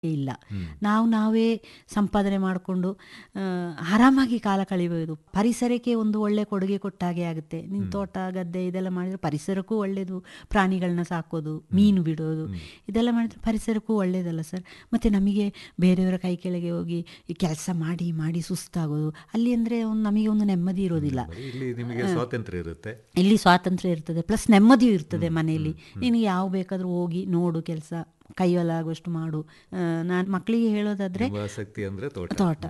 ಇಲ್ಲ ನಾವು ನಾವೇ ಸಂಪಾದನೆ ಮಾಡಿಕೊಂಡು ಆರಾಮಾಗಿ ಕಾಲ ಕಳಿಬೋದು ಪರಿಸರಕ್ಕೆ ಒಂದು ಒಳ್ಳೆ ಕೊಡುಗೆ ಕೊಟ್ಟಾಗೆ ಆಗುತ್ತೆ ನಿಮ್ಮ ತೋಟ ಗದ್ದೆ ಇದೆಲ್ಲ ಮಾಡಿದ್ರೆ ಪರಿಸರಕ್ಕೂ ಒಳ್ಳೆಯದು ಪ್ರಾಣಿಗಳನ್ನ ಸಾಕೋದು ಮೀನು ಬಿಡೋದು ಇದೆಲ್ಲ ಮಾಡಿದ್ರೆ ಪರಿಸರಕ್ಕೂ ಒಳ್ಳೆಯದಲ್ಲ ಸರ್ ಮತ್ತು ನಮಗೆ ಬೇರೆಯವರ ಕೈ ಕೆಳಗೆ ಹೋಗಿ ಈ ಕೆಲಸ ಮಾಡಿ ಮಾಡಿ ಸುಸ್ತಾಗೋದು ಅಲ್ಲಿ ಅಂದರೆ ಒಂದು ನಮಗೆ ಒಂದು ನೆಮ್ಮದಿ ಇರೋದಿಲ್ಲ ಬರೀ ಇಲ್ಲಿ ನಿಮಗೆ ಸ್ವಾತಂತ್ರ್ಯ ಇರುತ್ತೆ ಇಲ್ಲಿ ಸ್ವಾತಂತ್ರ್ಯ ಇರ್ತದೆ ಪ್ಲಸ್ ನೆಮ್ಮದಿಯೂ ಇರ್ತದೆ ಮನೆಯಲ್ಲಿ ನಿನಗೆ ಯಾವ ಬೇಕಾದರೂ ಹೋಗಿ ನೋಡು ಕೆಲಸ ಕೈಯಲ್ಲಾಗುವಷ್ಟು ಮಾಡು ನಾನು ಮಕ್ಕಳಿಗೆ ಹೇಳೋದಾದರೆ ನಿಮ್ಮ ಆಸಕ್ತಿ ಅಂದ್ರೆ ತೋಟ ತೋಟ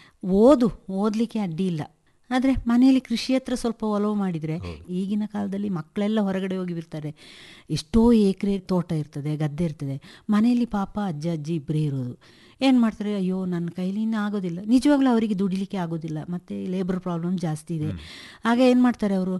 ಓದು ಓದಲಿಕ್ಕೆ ಅಡ್ಡಿ ಇಲ್ಲ ಆದರೆ ಮನೆಯಲ್ಲಿ ಕೃಷಿ ಹತ್ರ ಸ್ವಲ್ಪ ಒಲವು ಮಾಡಿದರೆ ಈಗಿನ ಕಾಲದಲ್ಲಿ ಮಕ್ಕಳೆಲ್ಲ ಹೊರಗಡೆ ಹೋಗಿ ಬಿಡ್ತಾರೆ ಎಷ್ಟೋ ಎಕರೆ ತೋಟ ಇರ್ತದೆ ಗದ್ದೆ ಇರ್ತದೆ ಮನೆಯಲ್ಲಿ ಪಾಪ ಅಜ್ಜ ಅಜ್ಜಿ ಇಬ್ಬರೇ ಇರೋದು ಏನು ಮಾಡ್ತಾರೆ ಅಯ್ಯೋ ನನ್ನ ಕೈಲಿ ಇನ್ನು ಆಗೋದಿಲ್ಲ ನಿಜವಾಗ್ಲೂ ಅವರಿಗೆ ದುಡಿಲಿಕ್ಕೆ ಆಗೋದಿಲ್ಲ ಮತ್ತು ಲೇಬರ್ ಪ್ರಾಬ್ಲಮ್ ಜಾಸ್ತಿ ಇದೆ ಆಗ ಏನು ಮಾಡ್ತಾರೆ ಅವರು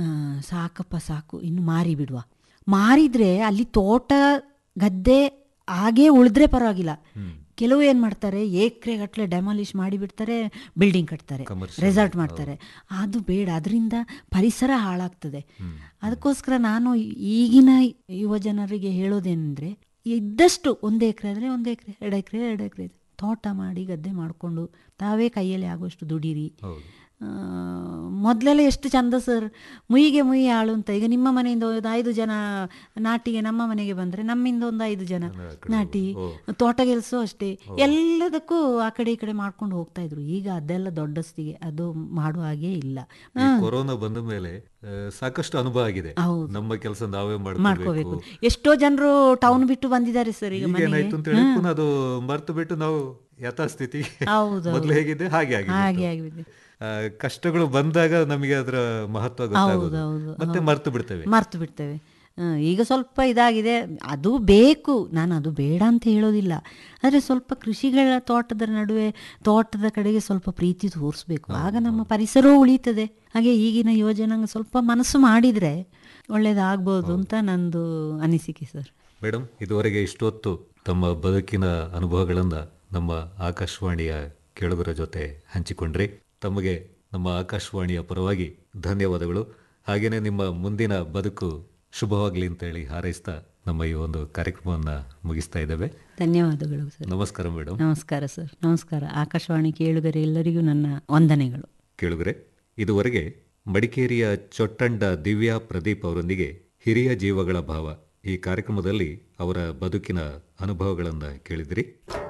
ಸಾಕಪ್ಪ ಸಾಕು ಇನ್ನು ಮಾರಿ ಬಿಡುವ ಮಾರಿದರೆ ಅಲ್ಲಿ ತೋಟ ಗದ್ದೆ ಹಾಗೇ ಉಳಿದ್ರೆ ಪರವಾಗಿಲ್ಲ ಕೆಲವು ಏನು ಮಾಡ್ತಾರೆ ಏಕ್ರೆ ಗಟ್ಟಲೆ ಡೆಮಾಲಿಷ್ ಮಾಡಿಬಿಡ್ತಾರೆ ಬಿಲ್ಡಿಂಗ್ ಕಟ್ತಾರೆ Commercial, ರೆಸಾರ್ಟ್ ಮಾಡ್ತಾರೆ ಅದು ಬೇಡ ಅದರಿಂದ ಪರಿಸರ ಹಾಳಾಗ್ತದೆ ಅದಕ್ಕೋಸ್ಕರ ನಾನು ಈಗಿನ ಯುವ ಜನರಿಗೆ ಹೇಳೋದೇನೆಂದರೆ ಇದ್ದಷ್ಟು ಒಂದು ಎಕರೆ ಆದರೆ ಒಂದು ಎಕರೆ ಎರಡು ಎಕರೆ ಎರಡು ಎಕರೆ ತೋಟ ಮಾಡಿ ಗದ್ದೆ ಮಾಡಿಕೊಂಡು ತಾವೇ ಕೈಯಲ್ಲಿ ಆಗುವಷ್ಟು ದುಡೀರಿ ಹೌದು ಆ, ಮೊದಲೆಲ್ಲ ಎಷ್ಟು ಚಂದ ಸರ್ ಮುಯಿಗೆ ಮುಯಿ ಆಳು ಅಂತ ಈಗ ನಿಮ್ಮ ಮನೆಯಿಂದ ಒಂದು ಐದು ಜನ ನಾಟಿಗೆ ನಮ್ಮ ಮನೆಗೆ ಬಂದರೆ ನಮ್ಮಿಂದ ಒಂದು ಐದು ಜನ ನಾಟಿ ತೋಟ ಕೆಲಸ ಅಷ್ಟೇ ಎಲ್ಲದಕ್ಕೂ ಆ ಕಡೆ ಈ ಕಡೆ ಮಾಡ್ಕೊಂಡು ಹೋಗ್ತಾ ಇದ್ರು ಈಗ ಅದೆಲ್ಲ ದೊಡ್ಡಸ್ತಿಗೆ ಅದು ಮಾಡುವ ಹಾಗೆ ಇಲ್ಲ ಈ ಕೊರೋನಾ ಬಂದ ಮೇಲೆ ಆ, ಸಾಕಷ್ಟು ಅನುಭವ ಆಗಿದೆ ಹೌದು. ನಮ್ಮ ಕೆಲಸ ನಾವೇ ಮಾಡ್ಕೋಬೇಕು ಮಾಡ್ಕೋಬೇಕು ಎಷ್ಟೋ ಜನರು ಟೌನ್ ಬಿಟ್ಟು ಬಂದಿದ್ದಾರೆ ಸರ್ ಈಗ ಈಗ ಮನೆಗೆ ಏನಾಯ್ತು ಅಂತ ಹೇಳಿ ಪುನಃ ಅದು ಮರ್ತು ಬಿಟ್ಟು ನಾವು ಯಥಾಸ್ಥಿತಿ ಹೌದು ಮೊದಲು ಹೇಗಿದೆ ಹಾಗೆ ಹಾಗೆ ಆಗಿದೆ ಆಗಿದೆ ಕಷ್ಟಗಳು ಬಂದಾಗ ನಮಗೆ ಅದರ ಮಹತ್ವ ಗೊತ್ತಾಗೋದು ಹೌದು, ಮತ್ತೆ ಮರ್ತು ಬಿಡ್ತೇವೆ ಮರ್ತು ಬಿಡ್ತೇವೆ ಹ್ಮ್, ಈಗ ಸ್ವಲ್ಪ ಇದಾಗಿದೆ ಅದು ಬೇಕು ನಾನು ಅದು ಬೇಡ ಅಂತ ಹೇಳೋದಿಲ್ಲ ಆದರೆ ಸ್ವಲ್ಪ ಕೃಷಿಗಳ ತೋಟದ ನಡುವೆ ತೋಟದ ಕಡೆಗೆ ಸ್ವಲ್ಪ ಪ್ರೀತಿ ತೋರಿಸ್ಬೇಕು ಆಗ ನಮ್ಮ ಪರಿಸರವೂ ಉಳಿತದೆ ಹಾಗೆ ಈಗಿನ ಯೋಜನೆ ಸ್ವಲ್ಪ ಮನಸ್ಸು ಮಾಡಿದರೆ ಒಳ್ಳೇದಾಗ್ಬೋದು ಅಂತ ನಂದು ಅನಿಸಿಕೆ ಸರ್ ಮೇಡಮ್ ಇದುವರೆಗೆ ಇಷ್ಟೊತ್ತು ತಮ್ಮ ಬದುಕಿನ ಅನುಭವಗಳನ್ನ ನಮ್ಮ ಆಕಾಶವಾಣಿಯ ಕೇಳುಗರ ಜೊತೆ ಹಂಚಿಕೊಂಡ್ರಿ ತಮಗೆ ನಮ್ಮ ಆಕಾಶವಾಣಿಯ ಪರವಾಗಿ ಧನ್ಯವಾದಗಳು ಹಾಗೇನೆ ನಿಮ್ಮ ಮುಂದಿನ ಬದುಕು ಶುಭವಾಗಲಿ ಅಂತೇಳಿ ಹಾರೈಸ್ತಾ ನಮ್ಮ ಈ ಒಂದು ಕಾರ್ಯಕ್ರಮವನ್ನು ಮುಗಿಸ್ತಾ ಇದ್ದೇವೆ ಧನ್ಯವಾದಗಳು ಸರ್ ನಮಸ್ಕಾರ ಮೇಡಮ್ ನಮಸ್ಕಾರ ಸರ್ ನಮಸ್ಕಾರ ಆಕಾಶವಾಣಿ ಕೇಳುಗರೆ ಎಲ್ಲರಿಗೂ ನನ್ನ ವಂದನೆಗಳು ಕೇಳುಗರೆ ಇದುವರೆಗೆ ಮಡಿಕೇರಿಯ ಚೊಟ್ಟಂಡ ದಿವ್ಯಾ ಪ್ರದೀಪ್ ಅವರೊಂದಿಗೆ ಹಿರಿಯ ಜೀವಗಳ ಭಾವ ಈ ಕಾರ್ಯಕ್ರಮದಲ್ಲಿ ಅವರ ಬದುಕಿನ ಅನುಭವಗಳನ್ನು ಕೇಳಿದಿರಿ